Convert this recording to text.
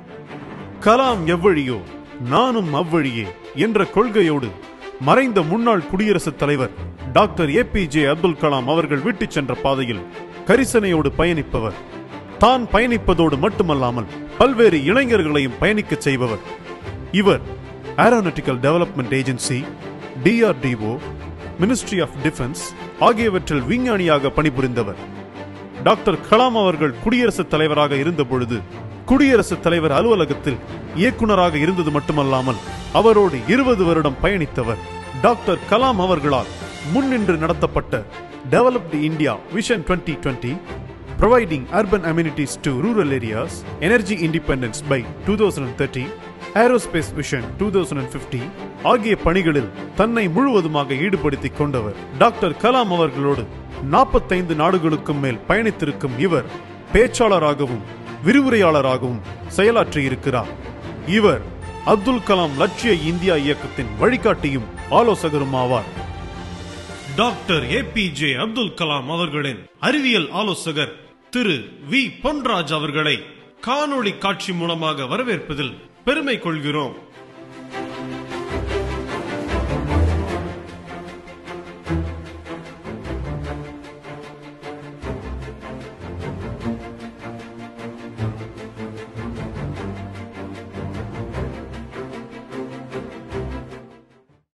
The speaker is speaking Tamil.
கலாம் எவ்வழியோ நானும் அவ்வழியே என்ற கொள்கையோடு மறைந்த முன்னாள் குடியரசுத் தலைவர் டாக்டர் ஏபிஜே அப்துல் கலாம் அவர்கள் விட்டுச் சென்ற பாதையில் கரிசனையோடு பயணிப்பவர் தான் பயணிப்பதோடு மட்டுமல்லாமல் பல்வேறு இளைஞர்களையும் பயணிக்கச் செய்பவர் இவர் aeronautical development agency DRDO ministry of defence ஆகியவற்றில் விஞ்ஞானியாக பணிபுரிந்தவர் டாக்டர் கலாம் அவர்கள் குடியரசுத் தலைவராக இருந்த பொழுது குடியரசுத் தலைவர் அலுவலகத்தில் இயக்குனராக இருந்தது மட்டுமல்லாமல் அவரோடு இருபது வருடம் பயணித்தவர் டாக்டர் கலாம் அவர்களால் முன்னின்று நடத்தப்பட்ட developed India vision 2020 providing urban amenities to rural areas, energy independence by 2030, aerospace vision 2050 ஆகிய பணிகளில் தன்னை முழுவதுமாக ஈடுபடுத்திக் கொண்டவர் டாக்டர் கலாம் அவர்களோடு நாற்பத்தைந்து நாடுகளுக்கும் மேல் பயணித்திருக்கும் இவர் பேச்சாளராகவும் விரிவுரையாளராகவும் செயலாற்றியிருக்கிறார் இவர் அப்துல் கலாம் லட்சிய இந்தியா இயக்கத்தின் வழிகாட்டியும் ஆலோசகரும் ஆவார் டாக்டர் ஏபிஜே அப்துல் கலாம் அவர்களின் அறிவியல் ஆலோசகர் திரு வி பொன்ராஜ் அவர்களை காணொளி காட்சி மூலமாக வரவேற்பதில் பெருமை கொள்கிறோம்